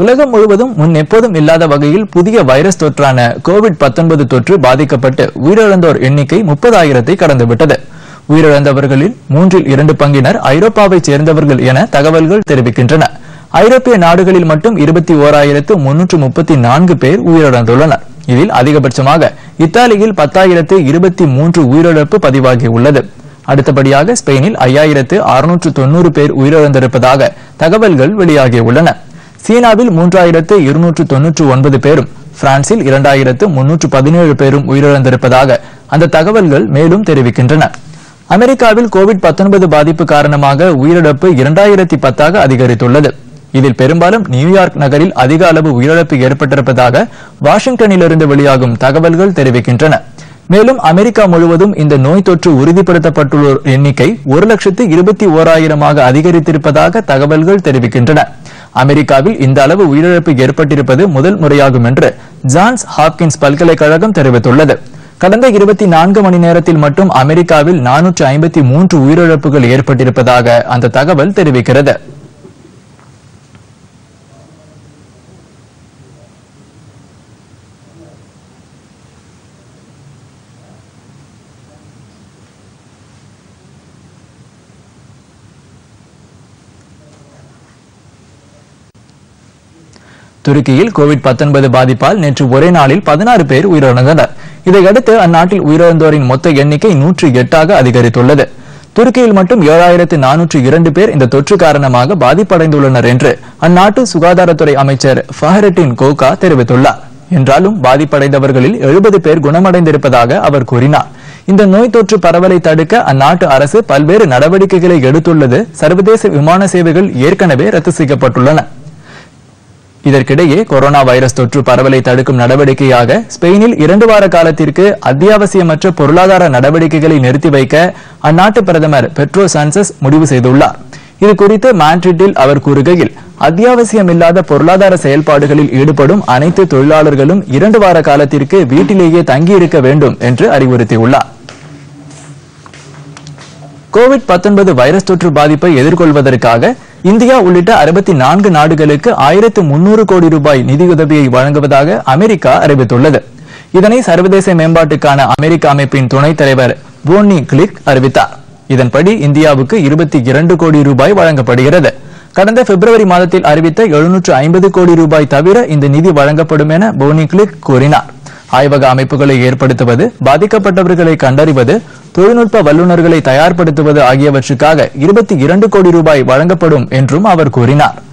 உலகம் முழுவதும் முன் எப்போதும் இல்லாத வகையில் புதிய வைரஸ் தொற்றான கோவிட் 19 தொற்று பாதிக்கப்பட்டு உயிரிழந்தோர் எண்ணிக்கை முப்பதாயிரத்தை கடந்துவிட்டது உயிரிழந்தவர்களில் மூன்றில் இரண்டு பங்கினர் ஐரோப்பாவைச் சேர்ந்தவர்கள் என தகவல்கள் தெரிவிக்கின்றன ஐரோப்பிய நாடுகளில் மட்டும் இருபத்தி ஓராயிரத்து முன்னூற்று முப்பத்தி நான்கு பேர் உயிரிழந்துள்ளனர் இதில் அதிகபட்சமாக இத்தாலியில் பத்தாயிரத்து இருபத்தி மூன்று உயிரிழப்பு பதிவாகியுள்ளது அடுத்தபடியாக ஸ்பெயினில் ஐயாயிரத்து அறுநூற்று தொன்னூறு பேர் உயிரிழந்திருப்பதாக தகவல்கள் வெளியாகியுள்ளன சீனாவில் மூன்றாயிரத்து இருநூற்று தொன்னூற்று ஒன்பது பேரும் பிரான்சில் இரண்டாயிரத்து முன்னூற்று பதினேழு பேரும் உயிரிழந்திருப்பதாக அந்த தகவல்கள் மேலும் தெரிவிக்கின்றன அமெரிக்காவில் கோவிட் 19 பாதிப்பு காரணமாக உயிரிழப்பு இரண்டாயிரத்தி பத்தாக அதிகரித்துள்ளது இதில் பெரும்பாலும் நியூயார்க் நகரில் அதிக அளவு உயிரிழப்பு ஏற்பட்டிருப்பதாக வாஷிங்டனிலிருந்து வெளியாகும் தகவல்கள் தெரிவிக்கின்றன மேலும் அமெரிக்கா முழுவதும் இந்த நோய் தொற்று உறுதிப்படுத்தப்பட்டுள்ளோர் எண்ணிக்கை ஒரு லட்சத்து இருபத்தி ஓராயிரமாக அதிகரித்திருப்பதாக தகவல்கள் தெரிவிக்கின்றன அமெரிக்காவில் இந்த அளவு உயிரிழப்பு ஏற்பட்டிருப்பது முதல் முறையாகும் என்று ஜான்ஸ் ஹாப்கின்ஸ் பல்கலைக்கழகம் தெரிவித்துள்ளது கடந்த இருபத்தி நான்கு மணி நேரத்தில் மட்டும் அமெரிக்காவில் நானூற்று ஐம்பத்தி மூன்று உயிரிழப்புகள் ஏற்பட்டிருப்பதாக அந்த தகவல் தெரிவிக்கிறது துருக்கியில் கோவிட் 19 பாதிப்பால் நேற்று ஒரே நாளில் பதினாறு பேர் உயிரிழந்தனர் இதையடுத்து அந்நாட்டில் உயிரிழந்தோரின் மொத்த எண்ணிக்கை நூற்று எட்டாக அதிகரித்துள்ளது துருக்கியில் மட்டும் ஏழாயிரத்து நானூற்று இரண்டு பேர் இந்த தொற்று காரணமாக பாதிப்படைந்துள்ளனர் என்று அந்நாட்டு சுகாதாரத்துறை அமைச்சர் ஃபஹரட்டின் கோகா தெரிவித்துள்ளார் என்றாலும் பாதிப்படைந்தவர்களில் எழுபது பேர் குணமடைந்திருப்பதாக அவர் கூறினார் இந்த நோய் தொற்று பரவலை தடுக்க அந்நாட்டு அரசு பல்வேறு நடவடிக்கைகளை எடுத்துள்ளது சர்வதேச விமான சேவைகள் ஏற்கனவே ரத்து செய்யப்பட்டுள்ளன இதற்கிடையே கொரோனா வைரஸ் தொற்று பரவலை தடுக்கும் நடவடிக்கையாக ஸ்பெயினில் இரண்டு வார காலத்திற்கு அத்தியாவசியமற்ற பொருளாதார நடவடிக்கைகளை நிறுத்தி வைக்க அந்நாட்டு பிரதமர் பெட்ரோ சான்சஸ் முடிவு செய்துள்ளார் இது குறித்து மாட்ரிட்டில் அவர் கூறுகையில் அத்தியாவசியமில்லாத பொருளாதார செயல்பாடுகளில் ஈடுபடும் அனைத்து தொழிலாளர்களும் இரண்டு வார காலத்திற்கு வீட்டிலேயே தங்கியிருக்க வேண்டும் என்று அறிவுறுத்தியுள்ளார் கோவிட் 19 வைரஸ் தொற்று பாதிப்பை எதிர்கொள்வதற்காக இந்தியா உள்ளிட்ட அறுபத்தி நான்கு நாடுகளுக்கு ஆயிரத்து முன்னூறு கோடி ரூபாய் நிதியுதவியை வழங்குவதாக அமெரிக்கா அறிவித்துள்ளது இதனை சர்வதேச மேம்பாட்டுக்கான அமெரிக்க அமைப்பின் துணைத் தலைவர் போன்னி கிளிக் அறிவித்தார் இதன்படி இந்தியாவுக்கு இருபத்தி இரண்டு கோடி ரூபாய் வழங்கப்படுகிறது கடந்த பிப்ரவரி மாதத்தில் அறிவித்த எழுநூற்று ஐம்பது கோடி ரூபாய் தவிர இந்த நிதி வழங்கப்படும் என போனி கிளிக் கூறினார் ஆய்வக அமைப்புகளை ஏற்படுத்துவது பாதிக்கப்பட்டவர்களை கண்டறிவது தொழில்நுட்ப வல்லுநர்களை தயார்படுத்துவது ஆகியவற்றுக்காக இருபத்தி இரண்டு கோடி ரூபாய் வழங்கப்படும் என்றும் அவர் கூறினார்